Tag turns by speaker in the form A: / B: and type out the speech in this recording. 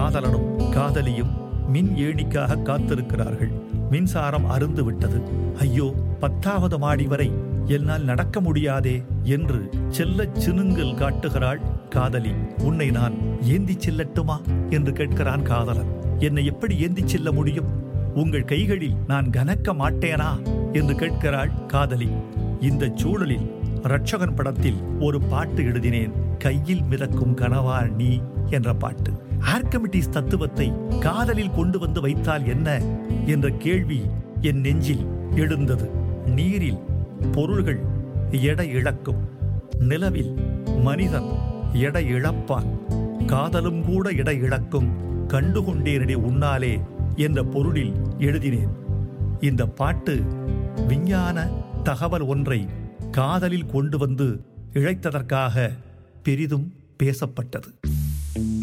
A: காதலனும் காதலியும் மின் ஏணிக்காக காத்திருக்கிறார்கள் மின்சாரம் அருந்து விட்டது ஐயோ பத்தாவது மாடி வரை என்னால் நடக்க முடியாதே என்று செல்லச் சினுங்கல் காட்டுகிறாள் காதலி உன்னை நான் ஏந்திச் செல்லட்டுமா என்று கேட்கிறான் காதலன் என்னை எப்படி ஏந்திச் செல்ல முடியும் உங்கள் கைகளில் நான் கனக்க மாட்டேனா என்று கேட்கிறாள் காதலி இந்த சூழலில் ரட்சகன் படத்தில் ஒரு பாட்டு எழுதினேன் கையில் மிதக்கும் கனவா நீ என்ற பாட்டு ஆர்கமிட்டிஸ் தத்துவத்தை காதலில் கொண்டு வந்து வைத்தால் என்ன என்ற கேள்வி என் நெஞ்சில் எழுந்தது நீரில் பொருள்கள் எடை இழக்கும் நிலவில் மனிதன் எடை இழப்பான் காதலும் கூட எடை இழக்கும் கண்டுகொண்டேனடி உன்னாலே என்ற பொருளில் எழுதினேன் இந்த பாட்டு விஞ்ஞான தகவல் ஒன்றை காதலில் கொண்டு வந்து இழைத்ததற்காக பெரிதும் பேசப்பட்டது